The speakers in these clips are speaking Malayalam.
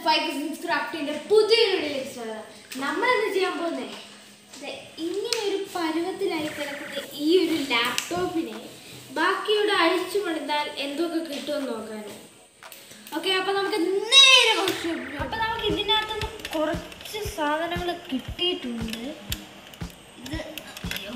ഫൈവ് കസിൻസ് ക്രാഫ്റ്റിന്റെ പുതിയൊരു വീഡിയോയിലേക്ക് സ്വാഗതം നമ്മളെന്ത് ചെയ്യാൻ പോകുന്നേ ദേ ഇങ്ങനെ ഒരു പരുവത്തിലായി കിടക്കുന്ന ഈ ഒരു ലാപ്ടോപ്പിനെ ബാക്കിയുടെ അഴിച്ചു പണിതാൽ എന്തൊക്കെ കിട്ടുമെന്ന് നോക്കാന് ഓക്കെ അപ്പൊ നമുക്ക് നേരെ അപ്പൊ നമുക്ക് ഇതിനകത്തുനിന്ന് കുറച്ച് സാധനങ്ങൾ കിട്ടിയിട്ടുണ്ട് ഇത് അയ്യോ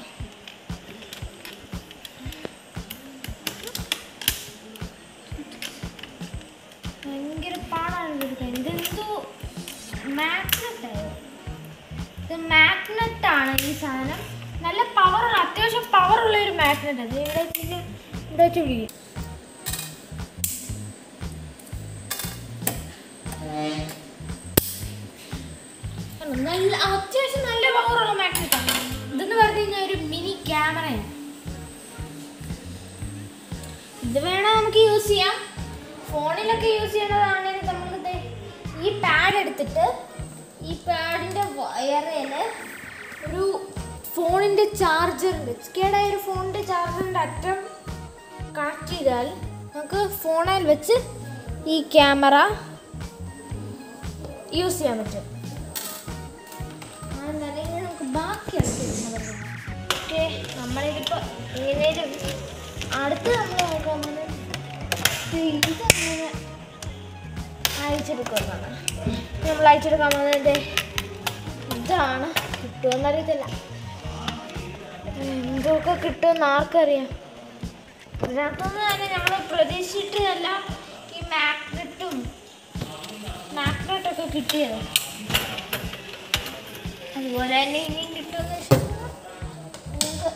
ഭയങ്കര പാടാണ് എടുക്കാൻ ഇതെന്തോ മാഗ്നറ്റ് ആയോ ഇത് മാഗ്നറ്റ് ആണ് ഈ സാധനം നല്ല പവറുള്ള അത്യാവശ്യം പവറുള്ള ഒരു മാഗ്നറ്റ് അത് ഇവിടെ വെച്ചിട്ട് ഇവിടെ വെച്ച് പിടിക്കും ആണ്. നല്ല അത്യാവശ്യം നല്ല പവറുള്ള മാഗ്നറ്റ് ആണ് ഇതെന്ന് പറഞ്ഞു കഴിഞ്ഞാൽ ഒരു മിനി ക്യാമറയാണ് ഇത് വേണം നമുക്ക് യൂസ് ചെയ്യാം ഫോണിലൊക്കെ യൂസ് ചെയ്യണതാണെങ്കിൽ നമുക്ക് ദേ ഈ പാഡ് എടുത്തിട്ട് ഈ പാഡിൻ്റെ വയറിൽ ഒരു ഫോണിൻ്റെ ചാർജറുണ്ട് കേടായ ഒരു ഫോണിൻ്റെ ചാർജറിൻ്റെ അറ്റം കണക്ട് ചെയ്താൽ നമുക്ക് ഫോണിൽ വെച്ച് ഈ ക്യാമറ യൂസ് ചെയ്യാൻ പറ്റും അതെന്തായാലും നമുക്ക് ബാക്കി ഓക്കെ നമ്മളിതിപ്പോൾ ഏതേലും അടുത്ത് നമ്മൾ നോക്കാൻ പോകുന്നത് ഇതങ്ങനെ അയച്ചെടുക്കുന്നതാണ് നമ്മൾ അയച്ചെടുക്കാൻ പോകുന്നത് ഇതാണ് കിട്ടുമെന്നറിയത്തില്ല എന്തൊക്കെ കിട്ടുമെന്ന് ആർക്കറിയാം ഇതിനകത്തുനിന്ന് തന്നെ നമ്മൾ പ്രതീക്ഷിച്ചിട്ടല്ല ഈ മാഗ്നറ്റും മാഗ്നറ്റൊക്കെ കിട്ടിയത് അതുപോലെ തന്നെ ഇനിയും കിട്ടുമെന്ന് നമുക്ക്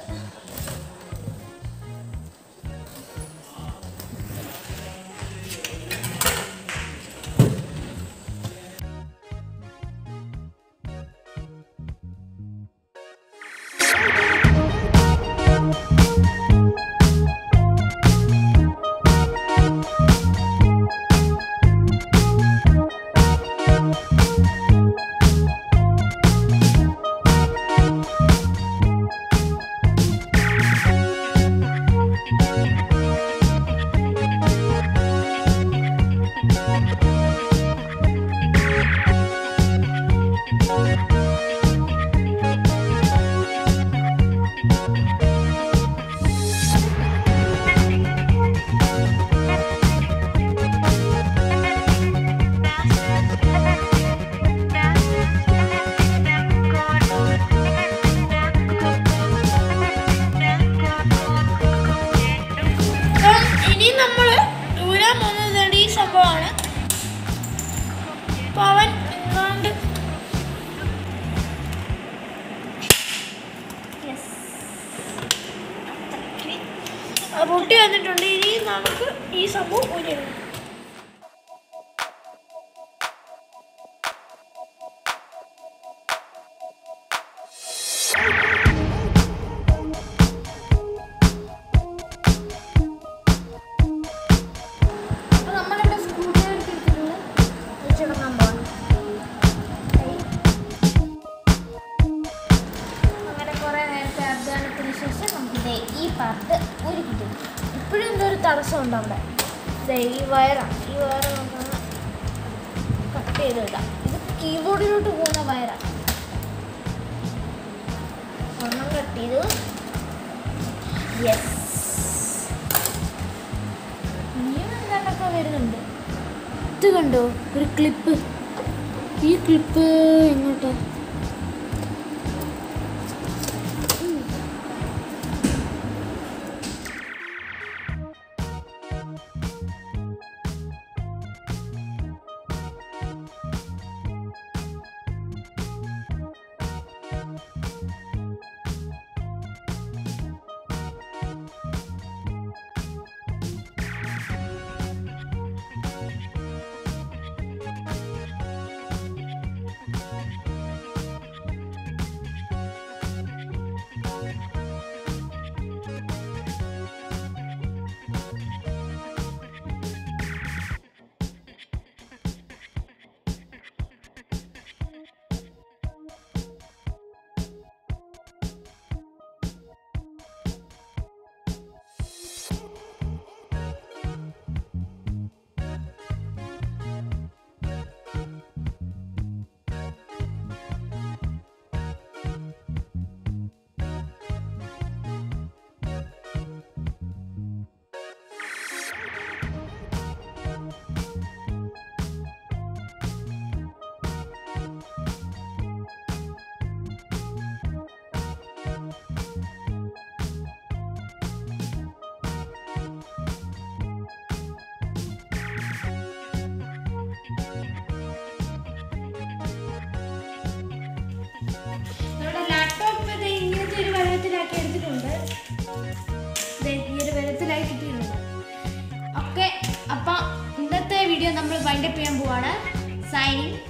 അപ്പം ഇനി നമ്മൾ ദൂരാൻ പോകുന്നത് ഈ സംഭവമാണ് അപ്പൊ അവൻ എങ്ങാണ്ട് Yes. ആ പൊട്ടി വന്നിട്ടുണ്ട് ഇനി നമുക്ക് ഈ സംഭവം ഊരിയിടണം അപ്പൊ നമ്മളിവിടെ സ്ക്രൂ ഡ്രൈവർ എടുത്തിട്ടുള്ളത് വെച്ചിടക്കാൻ പോകണം അങ്ങനെ കുറേ നേരത്തെ അധ്വാനത്തിന് ശേഷം നമുക്ക് ദേ ഈ പാർട്ട് ഒരു കിട്ടും ഇപ്പോഴും എന്തോ ഒരു തടസ്സമുണ്ട് അവിടെ ദേ ഈ വയറാണ് ഈ വയർ നമുക്കൊന്ന് കട്ട് ചെയ്തിടാം ഇത് കീബോർഡിലോട്ട് പോകുന്ന വയറാണ് ഒന്നും കട്ട് ചെയ്തു യെസ് ഇനിയും എന്താണ്ടൊക്കെ വരുന്നുണ്ട് ഇത് കണ്ടോ ഒരു ക്ലിപ്പ് ഈ ക്ലിപ്പ് എങ്ങോട്ടാ പരുവത്തിലായി കിട്ടിയിട്ടുണ്ട് ഓക്കെ അപ്പം ഇന്നത്തെ വീഡിയോ നമ്മൾ വൈൻഡപ്പ് ചെയ്യാൻ പോവാണ് സൈനിങ്